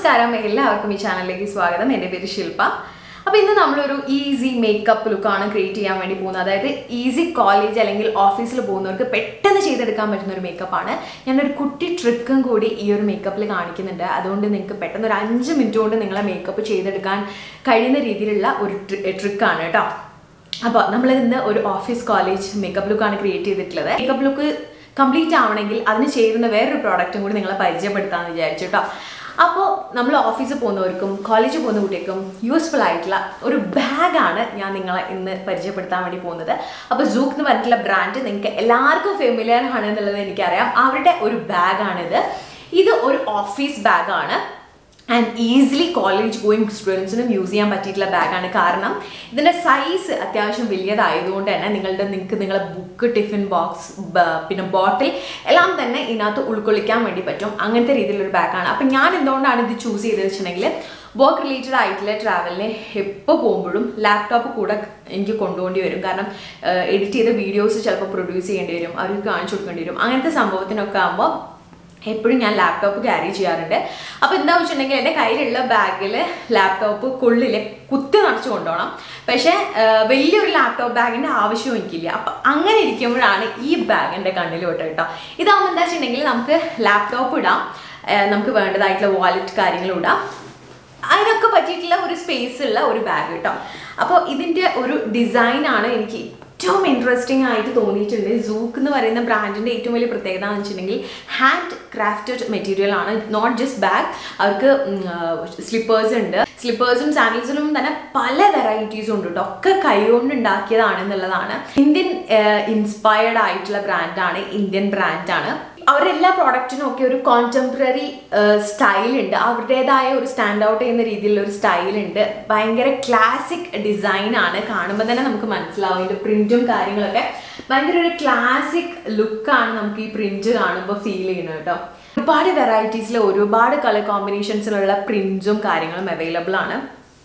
നമസ്കാരം എല്ലാവർക്കും ഈ ചാനലിലേക്ക് സ്വാഗതം എൻ്റെ പേര് ശില്പ അപ്പോൾ ഇന്ന് നമ്മളൊരു ഈസി മേക്കപ്പ് ലുക്കാണ് ക്രിയേറ്റ് ചെയ്യാൻ വേണ്ടി പോകുന്നത് അതായത് ഈസി കോളേജ് അല്ലെങ്കിൽ ഓഫീസിൽ പോകുന്നവർക്ക് പെട്ടെന്ന് ചെയ്തെടുക്കാൻ പറ്റുന്ന ഒരു മേക്കപ്പാണ് ഞാനൊരു കുട്ടി ട്രിക്കും കൂടി ഈ ഒരു മേക്കപ്പിൽ കാണിക്കുന്നുണ്ട് അതുകൊണ്ട് നിങ്ങൾക്ക് പെട്ടെന്ന് ഒരു അഞ്ച് മിനിറ്റ് കൊണ്ട് നിങ്ങളെ മേക്കപ്പ് ചെയ്തെടുക്കാൻ കഴിയുന്ന രീതിയിലുള്ള ഒരു ട്രിക്കാണ് കേട്ടോ അപ്പോൾ നമ്മൾ ഇന്ന് ഒരു ഓഫീസ് കോളേജ് മേക്കപ്പ് ലുക്കാണ് ക്രിയേറ്റ് ചെയ്തിട്ടുള്ളത് മേക്കപ്പ് ലുക്ക് കംപ്ലീറ്റ് ആവണമെങ്കിൽ അതിന് ചേരുന്ന വേറൊരു പ്രോഡക്റ്റും കൂടി നിങ്ങളെ പരിചയപ്പെടുത്താമെന്ന് വിചാരിച്ചു കേട്ടോ അപ്പോൾ നമ്മൾ ഓഫീസിൽ പോകുന്നവർക്കും കോളേജിൽ പോകുന്ന കുട്ടികൾക്കും യൂസ്ഫുൾ ആയിട്ടുള്ള ഒരു ബാഗാണ് ഞാൻ നിങ്ങളെ ഇന്ന് പരിചയപ്പെടുത്താൻ വേണ്ടി പോകുന്നത് അപ്പോൾ സൂക്ക് എന്ന് പറഞ്ഞിട്ടുള്ള ബ്രാൻഡ് നിങ്ങൾക്ക് എല്ലാവർക്കും ഫെമിലിയർ ആണ് എന്നുള്ളത് എനിക്കറിയാം അവരുടെ ഒരു ബാഗാണിത് ഇത് ഒരു ഓഫീസ് ബാഗാണ് ആൻഡ് ഈസിലി കോളേജ് ഗോയിങ് സ്റ്റുഡൻസിനും യൂസ് ചെയ്യാൻ പറ്റിയിട്ടുള്ള ബാഗാണ് കാരണം ഇതിൻ്റെ സൈസ് അത്യാവശ്യം വലിയതായതുകൊണ്ട് തന്നെ നിങ്ങളുടെ നിങ്ങൾക്ക് നിങ്ങളെ ബുക്ക് ടിഫിൻ ബോക്സ് പിന്നെ ബോട്ടിൽ എല്ലാം തന്നെ ഇതിനകത്ത് ഉൾക്കൊള്ളിക്കാൻ വേണ്ടി പറ്റും അങ്ങനത്തെ രീതിയിലൊരു ബാഗാണ് അപ്പം ഞാൻ എന്തുകൊണ്ടാണ് ഇത് ചൂസ് ചെയ്തത് വെച്ചിട്ടുണ്ടെങ്കിൽ വർക്ക് റിലേറ്റഡ് ആയിട്ടുള്ള ട്രാവലിന് എപ്പോൾ പോകുമ്പോഴും ലാപ്ടോപ്പ് കൂടെ എനിക്ക് കൊണ്ടുപോകേണ്ടി വരും കാരണം എഡിറ്റ് ചെയ്ത വീഡിയോസ് ചിലപ്പോൾ പ്രൊഡ്യൂസ് ചെയ്യേണ്ടി വരും അവർക്ക് കാണിച്ചു കൊടുക്കേണ്ടി വരും അങ്ങനത്തെ സംഭവത്തിനൊക്കെ ആകുമ്പോൾ എപ്പോഴും ഞാൻ ലാപ്ടോപ്പ് ക്യാരി ചെയ്യാറുണ്ട് അപ്പോൾ എന്താ വെച്ചിട്ടുണ്ടെങ്കിൽ എൻ്റെ കയ്യിലുള്ള ബാഗിൽ ലാപ്ടോപ്പ് കൊള്ളിൽ കുത്തി നിറച്ച് കൊണ്ടുപോകണം പക്ഷേ വലിയൊരു ലാപ്ടോപ്പ് ബാഗിൻ്റെ ആവശ്യവും എനിക്കില്ല അപ്പം അങ്ങനെ ഇരിക്കുമ്പോഴാണ് ഈ ബാഗ് എൻ്റെ കണ്ണിൽ വിട്ട് കേട്ടോ ഇതാകുമ്പോൾ എന്താ വെച്ചിട്ടുണ്ടെങ്കിൽ നമുക്ക് ലാപ്ടോപ്പ് ഇടാം നമുക്ക് വേണ്ടതായിട്ടുള്ള വാലറ്റ് കാര്യങ്ങളും ഇടാം അതിനൊക്കെ പറ്റിയിട്ടുള്ള ഒരു സ്പേസ് ഉള്ള ഒരു ബാഗ് കേട്ടോ അപ്പോൾ ഇതിൻ്റെ ഒരു ഡിസൈനാണ് എനിക്ക് ഏറ്റവും ഇൻട്രസ്റ്റിംഗ് ആയിട്ട് തോന്നിയിട്ടുണ്ട് സൂക്ക് എന്ന് പറയുന്ന ബ്രാൻഡിൻ്റെ ഏറ്റവും വലിയ പ്രത്യേകത എന്ന് വെച്ചിട്ടുണ്ടെങ്കിൽ ഹാൻഡ് ക്രാഫ്റ്റഡ് മെറ്റീരിയൽ ആണ് നോട്ട് ജസ്റ്റ് ബാഗ് അവർക്ക് സ്ലിപ്പേഴ്സ് ഉണ്ട് സ്ലിപ്പേഴ്സും സാൻഡിൽസിലും തന്നെ പല വെറൈറ്റീസും ഉണ്ട് കേട്ടോ ഒക്കെ കൈകൊണ്ട് ഉണ്ടാക്കിയതാണ് എന്നുള്ളതാണ് ഇന്ത്യൻ ഇൻസ്പയർഡ് ആയിട്ടുള്ള ബ്രാൻഡാണ് ഇന്ത്യൻ ബ്രാൻഡാണ് അവരുടെ എല്ലാ പ്രോഡക്റ്റിനും ഒക്കെ ഒരു കോൺടെമ്പററി സ്റ്റൈൽ ഉണ്ട് അവരുടേതായ ഒരു സ്റ്റാൻഡ് ഔട്ട് ചെയ്യുന്ന രീതിയിലുള്ള ഒരു സ്റ്റൈൽ ഉണ്ട് ഭയങ്കര ക്ലാസിക് ഡിസൈൻ ആണ് കാണുമ്പോൾ തന്നെ നമുക്ക് മനസ്സിലാവും ഇതിൻ്റെ പ്രിന്റും കാര്യങ്ങളൊക്കെ ഭയങ്കര ഒരു ക്ലാസിക് ലുക്കാണ് നമുക്ക് ഈ പ്രിന്റ് കാണുമ്പോൾ ഫീൽ ചെയ്യുന്നത് കേട്ടോ ഒരുപാട് വെറൈറ്റീസിൽ ഒരുപാട് കളർ കോമ്പിനേഷൻസിലുള്ള പ്രിന്റ്സും കാര്യങ്ങളും അവൈലബിൾ ആണ്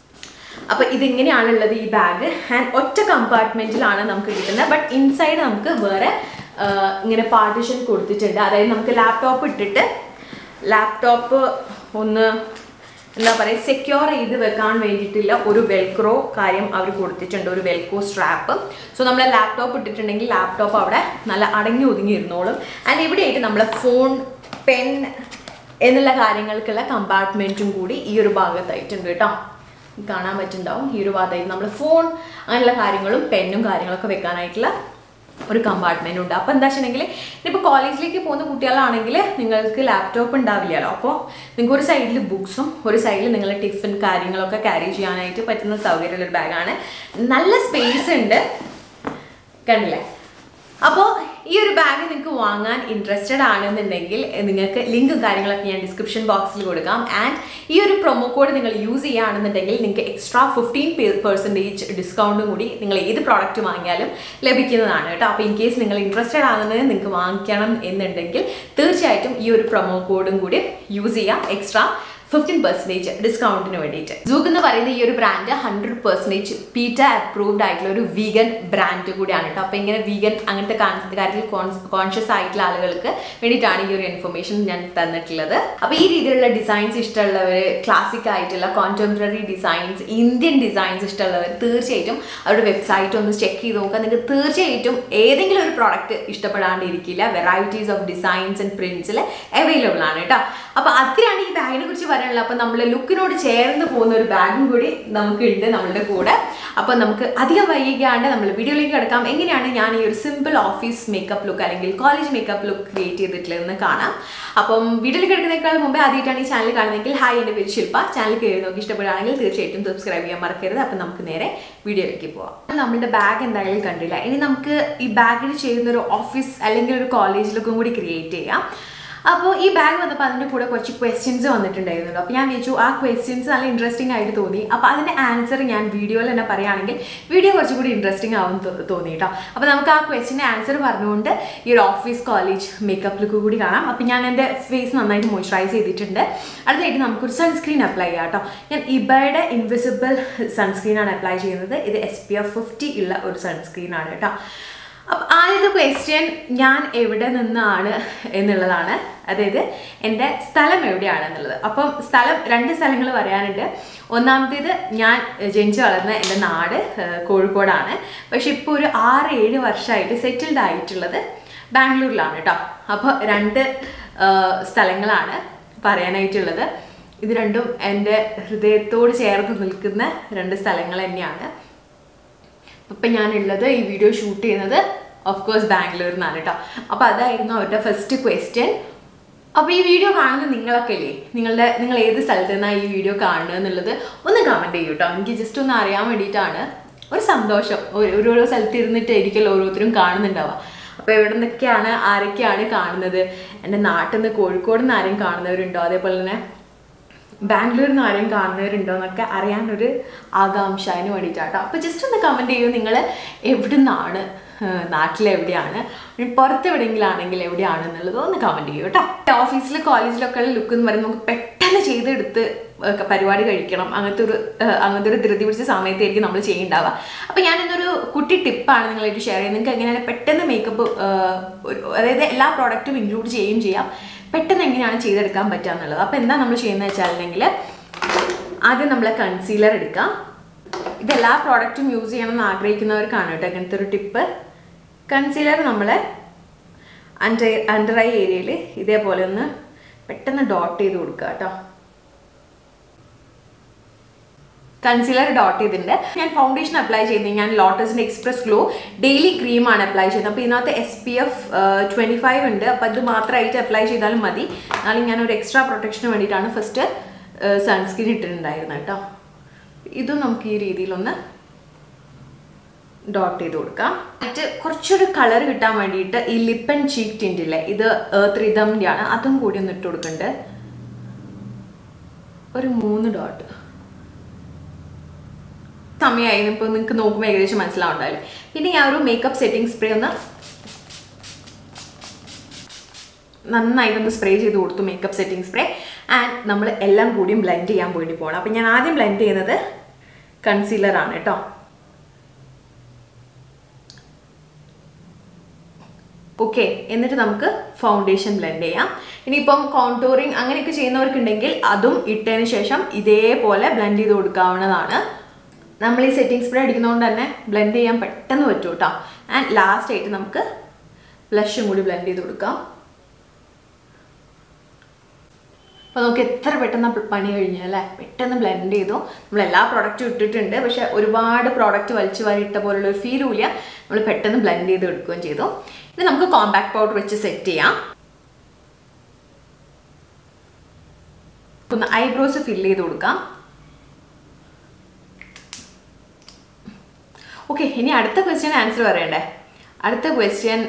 അപ്പോൾ ഇതിങ്ങനെയാണുള്ളത് ഈ ബാഗ് ആൻഡ് ഒറ്റ കമ്പാർട്ട്മെൻറ്റിലാണ് നമുക്ക് കിട്ടുന്നത് ബട്ട് ഇൻസൈഡ് നമുക്ക് വേറെ ഇങ്ങനെ പാർട്ടിഷൻ കൊടുത്തിട്ടുണ്ട് അതായത് നമുക്ക് ലാപ്ടോപ്പ് ഇട്ടിട്ട് ലാപ്ടോപ്പ് ഒന്ന് എന്താ പറയുക സെക്യൂർ ചെയ്ത് വെക്കാൻ വേണ്ടിയിട്ടുള്ള ഒരു വെൽക്രോ കാര്യം അവർ കൊടുത്തിട്ടുണ്ട് ഒരു വെൽക്രോ സ്ട്രാപ്പ് സോ നമ്മൾ ലാപ്ടോപ്പ് ഇട്ടിട്ടുണ്ടെങ്കിൽ ലാപ്ടോപ്പ് അവിടെ നല്ല അടങ്ങി ഒതുങ്ങി ഇരുന്നോളും ആൻഡ് ഇവിടെയായിട്ട് നമ്മളെ ഫോൺ പെൻ എന്നുള്ള കാര്യങ്ങൾക്കുള്ള കമ്പാർട്ട്മെൻറ്റും കൂടി ഈ ഒരു ഭാഗത്തായിട്ടുണ്ട് കേട്ടോ കാണാൻ പറ്റുന്നുണ്ടാവും ഈ ഒരു ഭാഗത്തായിട്ട് നമ്മൾ ഫോൺ അങ്ങനെയുള്ള കാര്യങ്ങളും പെന്നും കാര്യങ്ങളൊക്കെ വെക്കാനായിട്ടുള്ള ഒരു കമ്പാർട്ട്മെൻ്റ് ഉണ്ട് അപ്പോൾ എന്താ വെച്ചിട്ടുണ്ടെങ്കിൽ ഇനിയിപ്പോൾ കോളേജിലേക്ക് പോകുന്ന കുട്ടികളാണെങ്കിൽ നിങ്ങൾക്ക് ലാപ്ടോപ്പ് ഉണ്ടാവില്ലല്ലോ അപ്പോൾ നിങ്ങൾക്ക് ഒരു സൈഡിൽ ബുക്സും ഒരു സൈഡിൽ നിങ്ങളുടെ ടിഫിൻ കാര്യങ്ങളൊക്കെ ക്യാരി ചെയ്യാനായിട്ട് പറ്റുന്ന സൗകര്യമുള്ളൊരു ബാഗാണ് നല്ല സ്പേസ് ഉണ്ട് കണ്ടില്ലേ അപ്പോൾ ഈ ഒരു ബാഗ് നിങ്ങൾക്ക് വാങ്ങാൻ ഇൻട്രസ്റ്റഡ് ആണെന്നുണ്ടെങ്കിൽ നിങ്ങൾക്ക് ലിങ്കും കാര്യങ്ങളൊക്കെ ഞാൻ ഡിസ്ക്രിപ്ഷൻ ബോക്സിൽ കൊടുക്കാം ആൻഡ് ഈ ഒരു പ്രൊമോ കോഡ് നിങ്ങൾ യൂസ് ചെയ്യുകയാണെന്നുണ്ടെങ്കിൽ നിങ്ങൾക്ക് എക്സ്ട്രാ ഫിഫ്റ്റീൻ പെർസെൻറ്റേജ് ഡിസ്കൗണ്ടും കൂടി നിങ്ങൾ ഏത് പ്രോഡക്റ്റ് വാങ്ങിയാലും ലഭിക്കുന്നതാണ് കേട്ടോ അപ്പോൾ ഇൻ കേസ് നിങ്ങൾ ഇൻട്രസ്റ്റഡ് ആകുന്നത് നിങ്ങൾക്ക് വാങ്ങിക്കണം എന്നുണ്ടെങ്കിൽ തീർച്ചയായിട്ടും ഈ ഒരു പ്രൊമോ കോഡും കൂടി യൂസ് ചെയ്യാം എക്സ്ട്രാ ഫിഫ്റ്റീൻ പെർസെൻറ്റേജ് ഡിസ്കൗണ്ടിന് വേണ്ടിയിട്ട് സൂക്ക് എന്ന് പറയുന്ന ഈ ഒരു brand hundred percentage PETA approved ആയിട്ടുള്ള ഒരു വീഗൻ ബ്രാൻഡ് കൂടിയാണ് കേട്ടോ അപ്പോൾ ഇങ്ങനെ വീഗൻ അങ്ങനത്തെ കാര്യത്തിൽ കോൺഷ്യസ് ആയിട്ടുള്ള ആളുകൾക്ക് വേണ്ടിയിട്ടാണ് ഈ ഒരു ഇൻഫർമേഷൻ ഞാൻ തന്നിട്ടുള്ളത് അപ്പോൾ ഈ രീതിയിലുള്ള ഡിസൈൻസ് ഇഷ്ടമുള്ളവർ ക്ലാസിക് ആയിട്ടുള്ള കോൺടെമ്പററി ഡിസൈൻസ് ഇന്ത്യൻ ഡിസൈൻസ് ഇഷ്ടമുള്ളവർ തീർച്ചയായിട്ടും അവരുടെ വെബ്സൈറ്റ് ഒന്ന് ചെക്ക് ചെയ്ത് നോക്കുക നിങ്ങൾക്ക് തീർച്ചയായിട്ടും ഏതെങ്കിലും ഒരു പ്രോഡക്റ്റ് ഇഷ്ടപ്പെടാണ്ടിരിക്കില്ല വെറൈറ്റീസ് ഓഫ് ഡിസൈൻസ് ആൻഡ് പ്രിന്റ്സിൽ അവൈലബിൾ ആണ് കേട്ടോ അപ്പോൾ അതിനാണ് ഈ ബാഗിനെ കുറിച്ച് പറയാനുള്ളത് അപ്പോൾ നമ്മൾ ലുക്കിനോട് ചേർന്ന് പോകുന്ന ഒരു ബാഗും കൂടി നമുക്ക് ഉണ്ട് നമ്മളുടെ കൂടെ അപ്പോൾ നമുക്ക് അധികം വൈകിക്കാണ്ട് നമ്മൾ വീഡിയോയിലേക്ക് കിടക്കാം എങ്ങനെയാണ് ഞാൻ ഈ ഒരു സിമ്പിൾ ഓഫീസ് മേക്കപ്പ് ലുക്ക് അല്ലെങ്കിൽ കോളേജ് മേക്കപ്പ് ലുക്ക് ക്രിയേറ്റ് ചെയ്തിട്ടുള്ളതെന്ന് കാണാം അപ്പം വീഡിയോയിൽ കിടക്കുന്നേക്കാൾ മുമ്പേ ആദ്യമായിട്ടാണ് ഈ ചാനൽ കാണുന്നതെങ്കിൽ ഹായ് എൻ്റെ പേര് ശില്പ ചാനൽ കയറി നോക്കി ഇഷ്ടപ്പെടുകയാണെങ്കിൽ തീർച്ചയായിട്ടും സബ്സ്ക്രൈബ് ചെയ്യാൻ മറക്കരുത് അപ്പം നമുക്ക് നേരെ വീഡിയോയിലേക്ക് പോവാം നമ്മുടെ ബാഗ് എന്തായാലും കണ്ടില്ല ഇനി നമുക്ക് ഈ ബാഗിൽ ചെയ്യുന്ന ഒരു ഓഫീസ് അല്ലെങ്കിൽ ഒരു കോളേജ് ലുക്കും കൂടി ക്രിയേറ്റ് ചെയ്യാം അപ്പോൾ ഈ ബാഗ് വന്നപ്പോൾ അതിൻ്റെ കൂടെ കുറച്ച് ക്വസ്റ്റ്യൻസ് വന്നിട്ടുണ്ടായിരുന്നു അപ്പോൾ ഞാൻ വിചാരിച്ചു ആ ക്വസ്റ്റ്യൻസ് നല്ല ഇൻട്രസ്റ്റിംഗ് ആയിട്ട് തോന്നി അപ്പോൾ അതിൻ്റെ ആൻസർ ഞാൻ വീഡിയോയിൽ തന്നെ പറയുകയാണെങ്കിൽ വീഡിയോ കുറച്ചും കൂടി ഇൻട്രസ്റ്റിംഗ് ആവും തോന്നി കേട്ടോ അപ്പോൾ നമുക്ക് ആ ക്വസ്റ്റിൻ്റെ ആൻസർ പറഞ്ഞുകൊണ്ട് ഈ ഒരു ഓഫീസ് കോളേജ് മേക്കപ്പ് ലുക്ക് കൂടി കാണാം അപ്പോൾ ഞാൻ എൻ്റെ ഫേസ് നന്നായിട്ട് മോയ്സ്ചറൈസ് ചെയ്തിട്ടുണ്ട് അടുത്തായിട്ട് നമുക്കൊരു സൺസ്ക്രീൻ അപ്ലൈ ചെയ്യാം കേട്ടോ ഞാൻ ഇബയുടെ ഇൻവിസിബിൾ സൺസ്ക്രീനാണ് അപ്ലൈ ചെയ്യുന്നത് ഇത് എസ് പി എഫ് ഫിഫ്റ്റി ഉള്ള ഒരു സൺസ്ക്രീനാണ് കേട്ടോ അപ്പം ആദ്യത്തെ ക്വസ്റ്റ്യൻ ഞാൻ എവിടെ നിന്നാണ് എന്നുള്ളതാണ് അതായത് എൻ്റെ സ്ഥലം എവിടെയാണ് എന്നുള്ളത് അപ്പം സ്ഥലം രണ്ട് സ്ഥലങ്ങൾ പറയാനുണ്ട് ഒന്നാമത്തേത് ഞാൻ ജനിച്ചു വളർന്ന എൻ്റെ നാട് ഏഹ്, കോഴിക്കോടാണ് പക്ഷെ ഇപ്പോൾ ഒരു ആറ് ഏഴ് വർഷമായിട്ട് സെറ്റിൽഡ് ആയിട്ടുള്ളത് ബാംഗ്ലൂരിലാണ് കേട്ടോ അപ്പോൾ രണ്ട് ഏഹ്, സ്ഥലങ്ങളാണ് പറയാനായിട്ടുള്ളത് ഇത് രണ്ടും എൻ്റെ ഹൃദയത്തോട് ചേർന്ന് നിൽക്കുന്ന രണ്ട് സ്ഥലങ്ങൾ തന്നെയാണ് ഇപ്പം ഞാനുള്ളത് ഈ വീഡിയോ ഷൂട്ട് ചെയ്യുന്നത് ഓഫ് കോഴ്സ് ബാംഗ്ലൂരിൽ നിന്നാണ് കേട്ടോ അപ്പോൾ അതായിരുന്നു അവരുടെ ഫസ്റ്റ് ക്വസ്റ്റ്യൻ അപ്പോൾ ഈ വീഡിയോ കാണുന്ന നിങ്ങളൊക്കെ അല്ലേ നിങ്ങളുടെ നിങ്ങൾ ഏത് സ്ഥലത്ത് നിന്നാണ് ഈ വീഡിയോ കാണുന്നത് എന്നുള്ളത് ഒന്ന് കമൻറ്റ് ചെയ്യൂ കേട്ടോ എനിക്ക് ജസ്റ്റ് ഒന്ന് അറിയാൻ വേണ്ടിയിട്ടാണ് ഒരു സന്തോഷം ഒരു- ഓരോരോ സ്ഥലത്ത് ഇരുന്നിട്ടായിരിക്കുമല്ലോ ഓരോരുത്തരും കാണുന്നുണ്ടാവുക അപ്പോൾ എവിടെ നിന്നൊക്കെയാണ് ആരൊക്കെയാണ് കാണുന്നത് എൻ്റെ നാട്ടിൽ നിന്ന് കോഴിക്കോട് നിന്ന് ആരെയും കാണുന്നവരുണ്ടോ അതേപോലെ തന്നെ ബാംഗ്ലൂരിൽ നിന്ന് ആരെയും കാണുന്നവരുണ്ടോ എന്നൊക്കെ അറിയാനൊരു ആകാംക്ഷ അതിന് വേണ്ടിയിട്ടാട്ടോ അപ്പോൾ ജസ്റ്റ് ഒന്ന് കമൻറ്റ് ചെയ്യൂ നിങ്ങൾ എവിടെ നിന്നാണ് നാട്ടിലെവിടെയാണ് ഇനി പുറത്ത് എവിടെയെങ്കിലും ആണെങ്കിൽ എവിടെയാണ് എന്നുള്ളത് ഒന്ന് കമൻറ്റ് ചെയ്യൂ കേട്ടോ ഓഫീസിൽ കോളേജിലൊക്കെ ലുക്ക് എന്ന് പറയുന്നത് നമുക്ക് പെട്ടെന്ന് ചെയ്തെടുത്ത് ഒക്കെ പരിപാടി കഴിക്കണം അങ്ങനത്തെ ഒരു ഏഹ്, അങ്ങനത്തെ ഒരു ധൃതി പിടിച്ച സമയത്തായിരിക്കും നമ്മൾ ചെയ്യുന്നുണ്ടാവുക അപ്പോൾ ഞാൻ ഇന്നൊരു കുട്ടി ടിപ്പാണ് നിങ്ങളായിട്ട് ഷെയർ ചെയ്യുന്നത് നിങ്ങൾക്ക് എങ്ങനെയാണ് പെട്ടെന്ന് മേക്കപ്പ് അതായത് എല്ലാ പ്രോഡക്റ്റും ഇൻക്ലൂഡ് ചെയ്യുകയും ചെയ്യാം പെട്ടെന്ന് എങ്ങനെയാണ് ചെയ്തെടുക്കാൻ പറ്റുക എന്നുള്ളത് അപ്പോൾ എന്താ നമ്മൾ ചെയ്യുന്നത് വെച്ചാൽ ആദ്യം നമ്മൾ കൺസീലർ എടുക്കാം ഇതെല്ലാ പ്രോഡക്റ്റും യൂസ് ചെയ്യണമെന്ന് ആഗ്രഹിക്കുന്നവർക്കാണ് കേട്ടോ അങ്ങനത്തെ ഒരു ടിപ്പ് കൺസീലർ നമ്മൾ അണ്ടർ അണ്ടർ ഐ ഏരിയയിൽ ഇതേപോലെ ഒന്ന് പെട്ടെന്ന് ഡോട്ട് ചെയ്ത് കൊടുക്കുക കേട്ടോ കൺസീലർ ഡോട്ട് ചെയ്തിട്ടുണ്ട് ഞാൻ ഫൗണ്ടേഷൻ അപ്ലൈ ചെയ്യുന്നത് ഞാൻ ലോട്ടസിൻ്റെ എക്സ്പ്രസ് ഗ്ലോ ഡെയിലി ക്രീമാണ് അപ്ലൈ ചെയ്യുന്നത് അപ്പോൾ ഇതിനകത്ത് S P F twenty five ഉണ്ട് അപ്പോൾ ഇത് മാത്രമായിട്ട് അപ്ലൈ ചെയ്താലും മതി എന്നാലും ഞാൻ ഒരു എക്സ്ട്രാ പ്രൊട്ടക്ഷന് വേണ്ടിയിട്ടാണ് ഫസ്റ്റ് സൺസ്ക്രീൻ ഇട്ടിട്ടുണ്ടായിരുന്നത് കേട്ടോ ഇതും നമുക്ക് ഈ രീതിയിലൊന്ന് ഡോട്ട് ചെയ്ത് കൊടുക്കാം എന്നിട്ട് കുറച്ചൊരു കളർ കിട്ടാൻ വേണ്ടിയിട്ട് ഈ ലിപ്പ് ആൻഡ് ചീക്ക് ടിൻ്റ് ഇല്ലേ ഇത് ഏർത്ത് റിതമിൻ്റെ ആണ് അതും കൂടി ഒന്ന് ഇട്ട് കൊടുക്കുന്നുണ്ട് ഒരു മൂന്ന് ഡോട്ട് സമയമായി ഇപ്പോൾ നിങ്ങൾക്ക് നോക്കുമ്പോൾ ഏകദേശം മനസ്സിലാവുണ്ടാവില്ലേ പിന്നെ ഞാൻ ഒരു മേക്കപ്പ് സെറ്റിംഗ് സ്പ്രേ ഒന്ന് നന്നായിട്ടൊന്ന് സ്പ്രേ ചെയ്ത് കൊടുത്തു മേക്കപ്പ് സെറ്റിംഗ് സ്പ്രേ ആൻഡ് നമ്മൾ എല്ലാം കൂടിയും ബ്ലെൻഡ് ചെയ്യാൻ വേണ്ടി പോകണം അപ്പം ഞാൻ ആദ്യം ബ്ലെൻഡ് ചെയ്യുന്നത് കൺസീലറാണ് കേട്ടോ ഓക്കെ എന്നിട്ട് നമുക്ക് ഫൗണ്ടേഷൻ ബ്ലെൻഡ് ചെയ്യാം ഇനിയിപ്പം കോണ്ടൂറിങ് അങ്ങനെയൊക്കെ ചെയ്യുന്നവർക്കുണ്ടെങ്കിൽ അതും ഇട്ടതിന് ശേഷം ഇതേപോലെ ബ്ലെൻഡ് ചെയ്ത് കൊടുക്കാവുന്നതാണ് നമ്മൾ ഈ സെറ്റിംഗ് സ്പ്രേ അടിക്കുന്നതുകൊണ്ട് തന്നെ ബ്ലെൻഡ് ചെയ്യാൻ പെട്ടെന്ന് പറ്റും കേട്ടോ ആൻഡ് ലാസ്റ്റ് ആയിട്ട് നമുക്ക് ബ്ലഷും കൂടി ബ്ലെൻഡ് ചെയ്ത് കൊടുക്കാം അപ്പോൾ നമുക്ക് എത്ര പെട്ടെന്ന് പണി കഴിഞ്ഞു അല്ലേ പെട്ടെന്ന് ബ്ലെൻഡ് ചെയ്തു നമ്മൾ എല്ലാ പ്രോഡക്റ്റും ഇട്ടിട്ടുണ്ട് പക്ഷെ ഒരുപാട് പ്രോഡക്റ്റ് വലിച്ചു വാരി ഇട്ട പോലുള്ള ഒരു ഫീലും ഇല്ല നമ്മൾ പെട്ടെന്ന് ബ്ലെൻഡ് ചെയ്ത് എടുക്കുകയും ചെയ്തു ഇനി നമുക്ക് കോമ്പാക്ട് പൗഡർ വെച്ച് സെറ്റ് ചെയ്യാം ഒന്ന് ഐബ്രോസ് ഫില്ല് ചെയ്ത് കൊടുക്കാം ഓക്കെ ഇനി അടുത്ത ക്വസ്റ്റ്യൻ ആൻസർ പറയണ്ടേ അടുത്ത ക്വസ്റ്റ്യൻ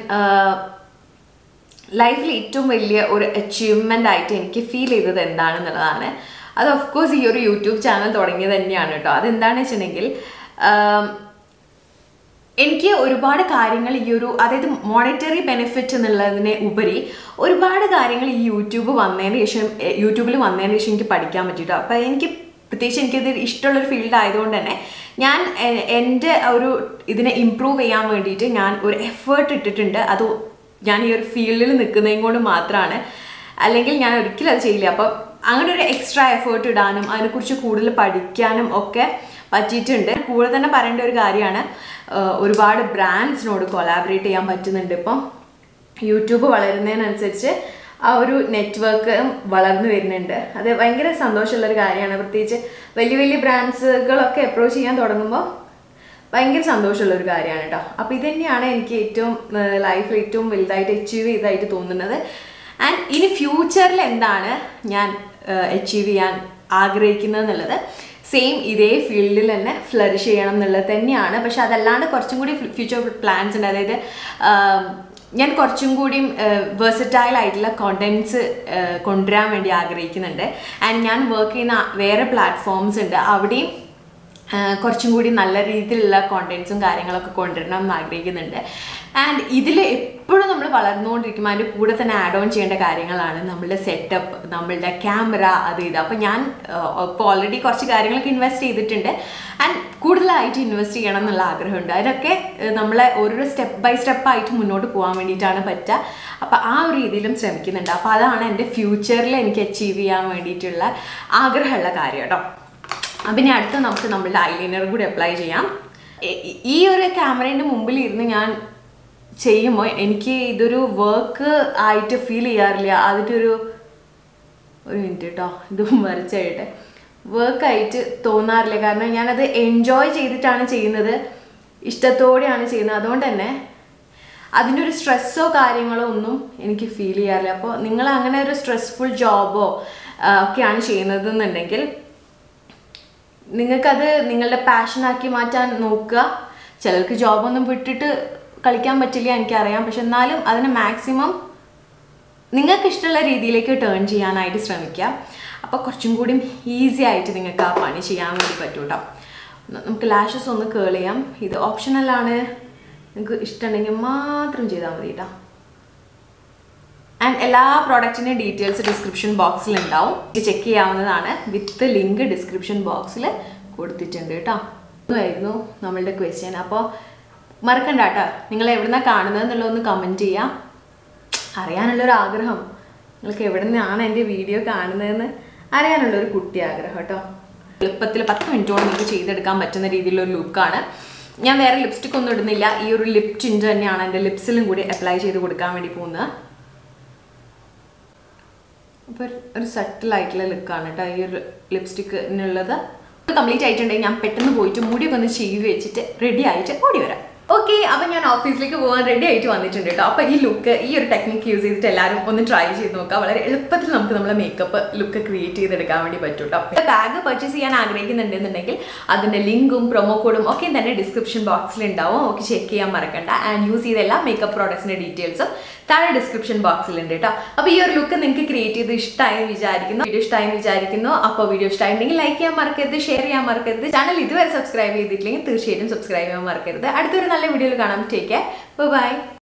ലൈഫിൽ ഏറ്റവും വലിയ ഒരു അച്ചീവ്മെൻ്റ് ആയിട്ട് എനിക്ക് ഫീൽ ചെയ്തത് എന്താണെന്നുള്ളതാണ് അത് ഓഫ് കോഴ്സ് ഈ ഒരു യൂട്യൂബ് ചാനൽ തുടങ്ങിയത് തന്നെയാണ് കേട്ടോ അതെന്താണെന്ന് വെച്ചിട്ടുണ്ടെങ്കിൽ ആം, എനിക്ക് ഒരുപാട് കാര്യങ്ങൾ ഈ ഒരു അതായത് മോണിറ്ററി ബെനിഫിറ്റ് എന്നുള്ളതിനെ ഉപരി ഒരുപാട് കാര്യങ്ങൾ ഈ യൂട്യൂബ് വന്നതിന് ശേഷം എ, യൂട്യൂബിൽ വന്നതിന് ശേഷം എനിക്ക് പഠിക്കാൻ പറ്റിയിട്ടോ അപ്പോൾ എനിക്ക് പ്രത്യേകിച്ച് എനിക്കിത് ഇഷ്ടമുള്ളൊരു ഫീൽഡ് ആയതുകൊണ്ട് തന്നെ ഞാൻ എ- എൻ്റെ ഒരു ഇതിനെ ഇമ്പ്രൂവ് ചെയ്യാൻ വേണ്ടിയിട്ട് ഞാൻ ഒരു എഫേർട്ട് ഇട്ടിട്ടുണ്ട് അത് ഞാൻ ഈ ഒരു ഫീൽഡിൽ നിൽക്കുന്നതും കൊണ്ട് മാത്രമാണ് അല്ലെങ്കിൽ ഞാൻ ഒരിക്കലും അത് ചെയ്യില്ല അപ്പം അങ്ങനെ ഒരു എക്സ്ട്രാ എഫേർട്ട് ഇടാനും അതിനെക്കുറിച്ച് കൂടുതൽ പഠിക്കാനും ഒക്കെ പറ്റിയിട്ടുണ്ട് കൂടെ തന്നെ പറയേണ്ട ഒരു കാര്യമാണ് ആഹ് ഒരുപാട് ബ്രാൻഡ്സിനോട് കൊളാബറേറ്റ് ചെയ്യാൻ പറ്റുന്നുണ്ട് ഇപ്പം യൂട്യൂബ് വളരുന്നതിനനുസരിച്ച് ആ ഒരു നെറ്റ്വർക്ക് വളർന്നു വരുന്നുണ്ട് അത് ഭയങ്കര സന്തോഷമുള്ളൊരു കാര്യമാണ് പ്രത്യേകിച്ച് വലിയ വലിയ ബ്രാൻഡ്സുകളൊക്കെ അപ്രോച്ച് ചെയ്യാൻ തുടങ്ങുമ്പോൾ ഭയങ്കര സന്തോഷമുള്ള ഒരു കാര്യമാണ് കേട്ടോ അപ്പോൾ ഇത് തന്നെയാണ് എനിക്ക് ഏറ്റവും ലൈഫിൽ ഏറ്റവും വലുതായിട്ട് അച്ചീവ് ചെയ്തതായിട്ട് തോന്നുന്നത് ആൻഡ് ഇനി ഫ്യൂച്ചറിൽ എന്താണ് ഞാൻ അച്ചീവ് ചെയ്യാൻ ആഗ്രഹിക്കുന്നത് എന്നുള്ളത് സെയിം ഇതേ ഫീൽഡിൽ തന്നെ ഫ്ലറിഷ് ചെയ്യണം എന്നുള്ളത് തന്നെയാണ് പക്ഷെ അതല്ലാണ്ട് കുറച്ചും കൂടി ഫ്യൂച്ചർ പ്ലാൻസ് ഉണ്ട് അതായത് ആം, ഞാൻ കുറച്ചും കൂടിയും വേഴ്സറ്റൈൽ ആയിട്ടുള്ള കോണ്ടൻറ്റ്സ് കൊണ്ടുവരാൻ വേണ്ടി ആഗ്രഹിക്കുന്നുണ്ട് ആൻഡ് ഞാൻ വർക്ക് ചെയ്യുന്ന വേറെ പ്ലാറ്റ്ഫോംസ് ഉണ്ട് അവിടെയും ആ, കുറച്ചും കൂടി നല്ല രീതിയിലുള്ള കോണ്ടന്റ്സും കാര്യങ്ങളൊക്കെ കൊണ്ടുവരണം എന്ന് ആഗ്രഹിക്കുന്നുണ്ട് ആൻഡ് ഇതിൽ എപ്പോഴും നമ്മൾ വളർന്നുകൊണ്ടിരിക്കും അതിൻ്റെ കൂടെ തന്നെ ആഡ് ഓൺ ചെയ്യേണ്ട കാര്യങ്ങളാണ് നമ്മളുടെ സെറ്റപ്പ് നമ്മളുടെ ക്യാമറ അത് ഇത് അപ്പോൾ ഞാൻ ഇപ്പോൾ ഓൾറെഡി കുറച്ച് കാര്യങ്ങളൊക്കെ ഇൻവെസ്റ്റ് ചെയ്തിട്ടുണ്ട് ആൻഡ് കൂടുതലായിട്ട് ഇൻവെസ്റ്റ് ചെയ്യണം എന്നുള്ള ആഗ്രഹമുണ്ട് അതിനൊക്കെ ഏഹ്, നമ്മളെ ഓരോരോ സ്റ്റെപ്പ് ബൈ സ്റ്റെപ്പ് ആയിട്ട് മുന്നോട്ട് പോകാൻ വേണ്ടിയിട്ടാണ് പറ്റുക അപ്പോൾ ആ ഒരു രീതിയിലും ശ്രമിക്കുന്നുണ്ട് അപ്പോൾ അതാണ് എൻ്റെ ഫ്യൂച്ചറിൽ എനിക്ക് അച്ചീവ് ചെയ്യാൻ വേണ്ടിയിട്ടുള്ള ആഗ്രഹമുള്ള കാര്യം കേട്ടോ അപ്പം ഇനി അടുത്ത് നമുക്ക് നമ്മളുടെ ഐലൈനർ കൂടി അപ്ലൈ ചെയ്യാം എ- ഈ ഒരു ക്യാമറേൻ്റെ മുമ്പിൽ ഇരുന്ന് ഞാൻ ചെയ്യുമ്പോൾ എനിക്ക് ഇതൊരു വർക്ക് ആയിട്ട് ഫീൽ ചെയ്യാറില്ല അതിൻ്റെ ഒരു ഒരു മിനിറ്റ് കേട്ടോ ഇത് വരച്ചായിട്ട് വർക്കായിട്ട് തോന്നാറില്ല കാരണം ഞാനത് എൻജോയ് ചെയ്തിട്ടാണ് ചെയ്യുന്നത് ഇഷ്ടത്തോടെയാണ് ചെയ്യുന്നത് അതുകൊണ്ട് തന്നെ അതിൻ്റെ ഒരു സ്ട്രെസ്സോ കാര്യങ്ങളോ ഒന്നും എനിക്ക് ഫീൽ ചെയ്യാറില്ല അപ്പോൾ നിങ്ങൾ അങ്ങനെ ഒരു സ്ട്രെസ്ഫുൾ ജോബോ ഒക്കെയാണ് ചെയ്യുന്നതെന്നുണ്ടെങ്കിൽ നിങ്ങൾക്കത് നിങ്ങളുടെ പാഷനാക്കി മാറ്റാൻ നോക്കുക ചിലർക്ക് ജോബൊന്നും വിട്ടിട്ട് കളിക്കാൻ പറ്റില്ല എനിക്കറിയാം പക്ഷെ എന്നാലും അതിനെ മാക്സിമം നിങ്ങൾക്ക് ഇഷ്ടമുള്ള രീതിയിലേക്ക് ടേൺ ചെയ്യാനായിട്ട് ശ്രമിക്കുക അപ്പോൾ കുറച്ചും കൂടി ഈസി ആയിട്ട് നിങ്ങൾക്ക് ആ പണി ചെയ്യാൻ വേണ്ടി പറ്റും കേട്ടോ നമുക്ക് ലാഷസ് ഒന്ന് കേൾ ചെയ്യാം ഇത് ഓപ്ഷണലാണ് നിങ്ങൾക്ക് ഇഷ്ടമുണ്ടെങ്കിൽ മാത്രം ചെയ്താൽ മതി കേട്ടോ ആൻഡ് എല്ലാ പ്രോഡക്റ്റിൻ്റെ ഡീറ്റെയിൽസ് ഡിസ്ക്രിപ്ഷൻ ബോക്സിൽ ഉണ്ടാവും ഇത് ചെക്ക് ചെയ്യാവുന്നതാണ് വിത്ത് ലിങ്ക് ഡിസ്ക്രിപ്ഷൻ ബോക്സിൽ കൊടുത്തിട്ടുണ്ട് കേട്ടോ ഇതായിരുന്നു നമ്മളുടെ ക്വസ്റ്റ്യൻ അപ്പോൾ മറക്കണ്ട കേട്ടോ നിങ്ങൾ എവിടുന്നാണ് കാണുന്നത് എന്നുള്ളതൊന്ന് കമൻറ്റ് ചെയ്യാം അറിയാനുള്ളൊരു ആഗ്രഹം നിങ്ങൾക്ക് എവിടെ നിന്നാണ് എൻ്റെ വീഡിയോ കാണുന്നതെന്ന് അറിയാനുള്ളൊരു കുട്ടി ആഗ്രഹം കേട്ടോ എളുപ്പത്തിൽ പത്ത് മിനിറ്റോളം നിങ്ങൾക്ക് ചെയ്തെടുക്കാൻ പറ്റുന്ന രീതിയിലുള്ള ഒരു ലുക്കാണ് ഞാൻ വേറെ ലിപ്സ്റ്റിക് ഒന്നും ഇടുന്നില്ല ഈ ഒരു ലിപ് ടിൻറ്റ് തന്നെയാണ് എൻ്റെ ലിപ്സിലും കൂടി അപ്ലൈ ചെയ്ത് കൊടുക്കാൻ വേണ്ടി പോകുന്നത് അപ്പോൾ ഒരു സട്ടിൽ ആയിട്ടുള്ള ലുക്കാണ് കേട്ടോ ഈ ഒരു ലിപ്സ്റ്റിക്കിനുള്ളത് കംപ്ലീറ്റ് ആയിട്ടുണ്ടെങ്കിൽ ഞാൻ പെട്ടെന്ന് പോയിട്ട് മുടിയൊക്കെ ഒന്ന് ചെയ്ത് വെച്ചിട്ട് റെഡി ആയിട്ട് ഓടി വരാം ഓക്കെ അപ്പം ഞാൻ ഓഫീസിലേക്ക് പോകാൻ റെഡി ആയിട്ട് വന്നിട്ടുണ്ട് കേട്ടോ അപ്പോൾ ഈ ലുക്ക് ഈ ഒരു ടെക്നിക്ക് യൂസ് ചെയ്തിട്ട് എല്ലാവരും ഒന്ന് ട്രൈ ചെയ്ത് നോക്കുക വളരെ എളുപ്പത്തിൽ നമുക്ക് നമ്മളെ മേക്കപ്പ് ലുക്ക് ക്രിയേറ്റ് ചെയ്തെടുക്കാൻ വേണ്ടി പറ്റും കേട്ടോ ബാഗ് പർച്ചേസ് ചെയ്യാൻ ആഗ്രഹിക്കുന്നുണ്ടെന്നുണ്ടെങ്കിൽ അതിൻ്റെ ലിങ്കും പ്രൊമോ കോഡും ഒക്കെ തന്നെ ഡിസ്ക്രിപ്ഷൻ ബോക്സിൽ ഉണ്ടാവും ഒക്കെ ചെക്ക് ചെയ്യാൻ മറക്കണ്ട ആൻഡ് യൂസ് ചെയ്ത എല്ലാ മേക്കപ്പ് പ്രോഡക്ട്സിൻ്റെ ഡീറ്റെയിൽസും താഴെ ഡിസ്ക്രിപ്ഷൻ ബോക്സിലുണ്ട് കേട്ടോ അപ്പോൾ ഈ ഒരു ലുക്ക് നിങ്ങൾക്ക് ക്രിയേറ്റ് ചെയ്ത് ഇഷ്ടമായി വിചാരിക്കുന്നു വീഡിയോ ഇഷ്ടമായി വിചാരിക്കുന്നു അപ്പോൾ വീഡിയോ ഇഷ്ടമായിട്ടുണ്ടെങ്കിൽ ലൈക്ക് ചെയ്യാൻ മറക്കരുത് ഷെയർ ചെയ്യാൻ മറക്കരുത് ചാനൽ ഇതുവരെ സബ്സ്ക്രൈബ് ചെയ്തിട്ടില്ലെങ്കിൽ തീർച്ചയായിട്ടും സബ്സ്ക്രൈബ് ചെയ്യാൻ മറക്കരുത് അടുത്തൊരു നല്ല വീഡിയോയിൽ കാണാം ടേക്ക് കെയർ ബൈ